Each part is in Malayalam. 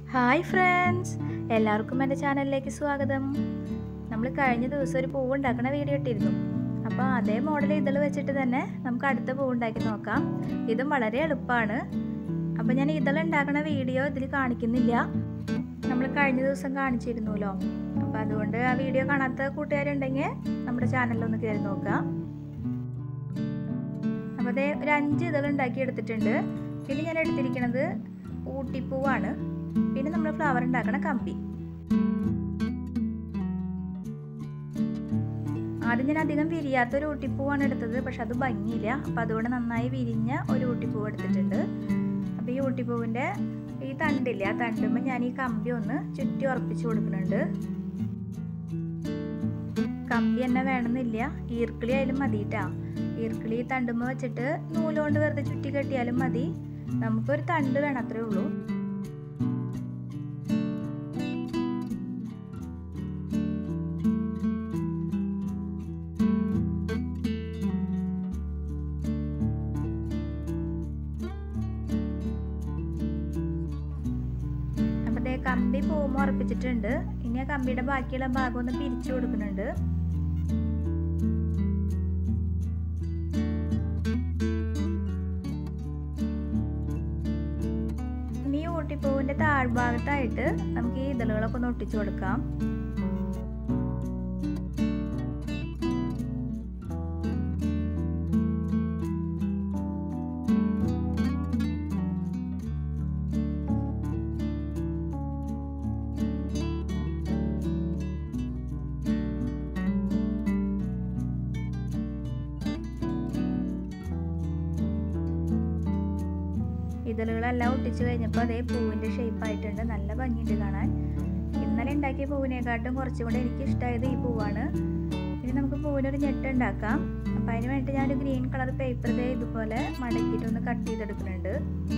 ഹായ് ഫ്രണ്ട്സ് എല്ലാവർക്കും എൻ്റെ ചാനലിലേക്ക് സ്വാഗതം നമ്മൾ കഴിഞ്ഞ ദിവസം ഒരു പൂവ് ഉണ്ടാക്കുന്ന വീഡിയോ ഇട്ടിരുന്നു അപ്പോൾ അതേ മോഡൽ ഇതിൽ വെച്ചിട്ട് തന്നെ നമുക്ക് അടുത്ത പൂവ് ഉണ്ടാക്കി നോക്കാം ഇതും വളരെ എളുപ്പമാണ് അപ്പോൾ ഞാൻ ഇതിൽ ഉണ്ടാക്കുന്ന വീഡിയോ ഇതിൽ കാണിക്കുന്നില്ല നമ്മൾ കഴിഞ്ഞ ദിവസം കാണിച്ചിരുന്നല്ലോ അപ്പോൾ അതുകൊണ്ട് ആ വീഡിയോ കാണാത്ത കൂട്ടുകാരുണ്ടെങ്കിൽ നമ്മുടെ ചാനലിലൊന്ന് കയറി നോക്കാം അപ്പോൾ അതേ ഒരു അഞ്ച് ഇതൾ ഉണ്ടാക്കി എടുത്തിട്ടുണ്ട് പിന്നെ ഞാൻ എടുത്തിരിക്കുന്നത് ഊട്ടിപ്പൂവാണ് പിന്നെ നമ്മൾ ഫ്ലവർ ഉണ്ടാക്കണ കമ്പി ആദ്യം ഞാൻ അധികം വിരിയാത്ത ഒരു ഊട്ടിപ്പൂവാണ് എടുത്തത് പക്ഷെ അത് ഭംഗിയില്ല അപ്പോൾ അതുകൊണ്ട് നന്നായി വിരിഞ്ഞ ഒരു ഊട്ടിപ്പൂവ് എടുത്തിട്ടുണ്ട് അപ്പോൾ ഈ ഊട്ടിപ്പൂവിൻ്റെ ഈ തണ്ടില്ല ആ തണ്ടുമ്പോൾ ഞാൻ ഈ കമ്പി ഒന്ന് ചുറ്റി ഉറപ്പിച്ചു കൊടുക്കുന്നുണ്ട് കമ്പി തന്നെ വേണമെന്നില്ല ഈർക്കിളി ആയാലും മതി കേട്ടോ ഈർക്കിളി തണ്ടുമ്പോൾ വെച്ചിട്ട് നൂലുകൊണ്ട് വെറുതെ ചുറ്റി കെട്ടിയാലും മതി നമുക്കൊരു തണ്ട് വേണം അത്രേ ഉള്ളൂ അപ്പത്തേ കമ്പി പോകുമ്പോൾ ഉറപ്പിച്ചിട്ടുണ്ട് ഇനി ആ കമ്പിയുടെ ബാക്കിയുള്ള ഭാഗം ഒന്ന് പിരിച്ചു കൊടുക്കുന്നുണ്ട് ഇനി ഊട്ടിപ്പൂവിന്റെ താഴ്ഭാഗത്തായിട്ട് നമുക്ക് ഈ ഇതളുകളൊക്കെ ഒന്ന് ഒട്ടിച്ചു കൊടുക്കാം ഇതളുകളെല്ലാം ഒട്ടിച്ചു കഴിഞ്ഞപ്പോൾ അതേ പൂവിൻ്റെ ഷേപ്പ് ആയിട്ടുണ്ട് നല്ല ഭംഗിയുണ്ട് കാണാൻ ഇന്നലെ ഉണ്ടാക്കിയ പൂവിനെക്കാട്ടും കുറച്ചും കൂടെ എനിക്ക് ഇഷ്ടമായത് ഈ പൂവാണ് ഇനി നമുക്ക് പൂവിനൊരു ഞെട്ട് ഉണ്ടാക്കാം അപ്പം അതിന് വേണ്ടി ഞാൻ ഗ്രീൻ കളർ പേപ്പർ ദേ ഇതുപോലെ മടക്കിയിട്ടൊന്ന് കട്ട് ചെയ്തെടുക്കുന്നുണ്ട്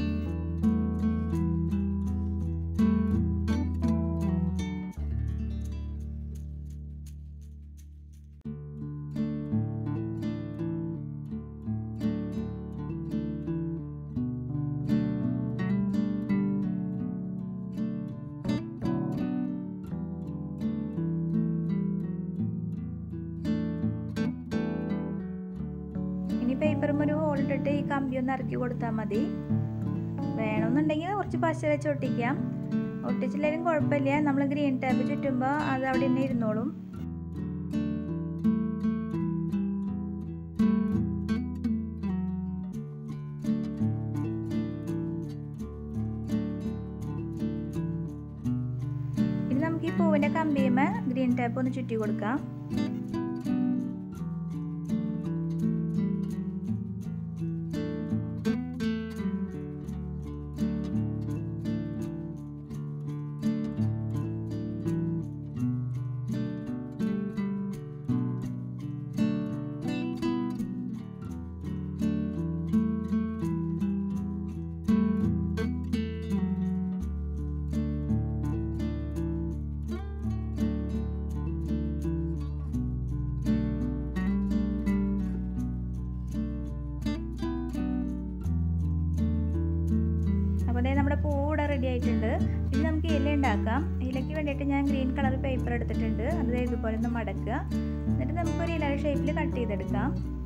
ഇനി പേപ്പറും ഒരു ഹോൾ ഇട്ടിട്ട് ഈ കമ്പി ഒന്ന് ഇറക്കി കൊടുത്താൽ മതി വേണമെന്നുണ്ടെങ്കിൽ കുറച്ച് പശ വെച്ച് ഒട്ടിക്കാം ഒട്ടിച്ചില്ലെങ്കിലും കുഴപ്പമില്ല നമ്മൾ ഗ്രീൻ ടാപ്പ് ചുറ്റുമ്പോൾ അത് അവിടെ തന്നെ ഇരുന്നോളും ഇനി നമുക്ക് ഈ പൂവിൻ്റെ കമ്പിയുമേ ഗ്രീൻ ടാപ്പ് ഒന്ന് ചുറ്റി കൊടുക്കാം അപ്പോൾ അതായത് നമ്മുടെ പൂ ഇവിടെ റെഡി ആയിട്ടുണ്ട് ഇനി നമുക്ക് ഇല ഉണ്ടാക്കാം ഇലയ്ക്ക് വേണ്ടിയിട്ട് ഞാൻ ഗ്രീൻ കളർ പേപ്പർ എടുത്തിട്ടുണ്ട് അത് ഇതുപോലെ ഒന്ന് മടക്കുക എന്നിട്ട് നമുക്കൊരു ഇല ഷേപ്പിൽ കട്ട് ചെയ്തെടുക്കാം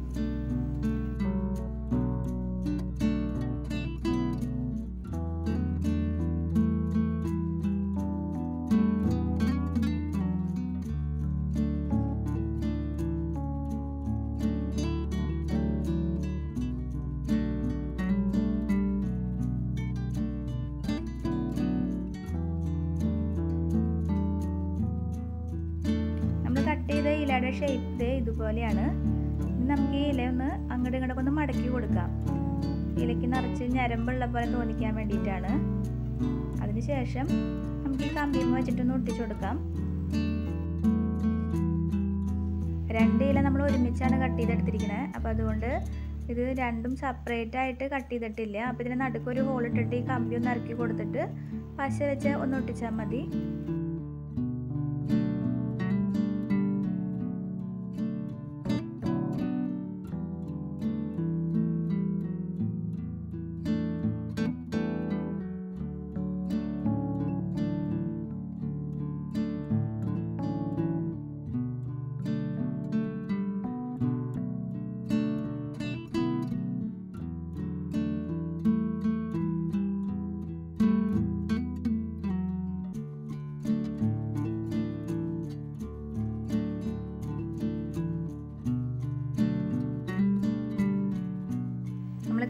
നമ്മൾ കട്ട് ചെയ്ത ഇലയുടെ ഷേപ്പ് ഇതുപോലെയാണ് ഇനി നമുക്ക് ഈ ഇല ഒന്ന് അങ്ങോട്ടും ഇങ്ങോട്ടൊക്കെ ഒന്ന് മടക്കി കൊടുക്കാം ഇലയ്ക്ക് നിറച്ച് ഞരമ്പുള്ള പോലെ തോന്നിക്കാൻ വേണ്ടിയിട്ടാണ് അതിനുശേഷം നമുക്ക് ഈ കമ്പിയും വെച്ചിട്ടൊന്ന് ഒട്ടിച്ചു കൊടുക്കാം രണ്ട് ഇല നമ്മൾ ഒരുമിച്ചാണ് കട്ട് ചെയ്തെടുത്തിരിക്കുന്നത് അപ്പോൾ അതുകൊണ്ട് ഇത് രണ്ടും സെപ്പറേറ്റ് ആയിട്ട് കട്ട് ചെയ്തിട്ടില്ല അപ്പോൾ ഇതിന് നടുക്കൊരു ഹോൾ ഇട്ടിട്ട് ഈ കമ്പി ഒന്ന് ഇറക്കി കൊടുത്തിട്ട് പശ വെച്ച് ഒന്ന് ഒട്ടിച്ചാൽ മതി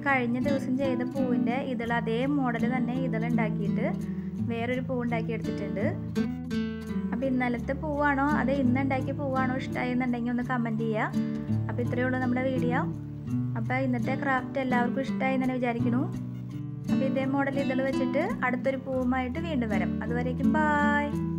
കഴിഞ്ഞ ദിവസം ചെയ്ത പൂവിൻ്റെ ഇതൾ അതേ മോഡൽ തന്നെ ഇതൾ ഉണ്ടാക്കിയിട്ട് വേറൊരു പൂ ഉണ്ടാക്കി എടുത്തിട്ടുണ്ട് അപ്പോൾ ഇന്നലത്തെ പൂവാണോ അത് ഇന്ന് ഉണ്ടാക്കിയ പൂവാണോ ഇഷ്ടമായി എന്നുണ്ടെങ്കിൽ ഒന്ന് കമൻറ്റ് ചെയ്യുക അപ്പോൾ ഇത്രയേ ഉള്ളൂ നമ്മുടെ വീഡിയോ അപ്പോൾ ഇന്നത്തെ ക്രാഫ്റ്റ് എല്ലാവർക്കും ഇഷ്ടമായി എന്ന് തന്നെ വിചാരിക്കുന്നു അപ്പോൾ ഇതേ മോഡൽ ഇതൾ വെച്ചിട്ട് അടുത്തൊരു പൂവുമായിട്ട് വീണ്ടും വരാം അതുവരേക്കും ബായ്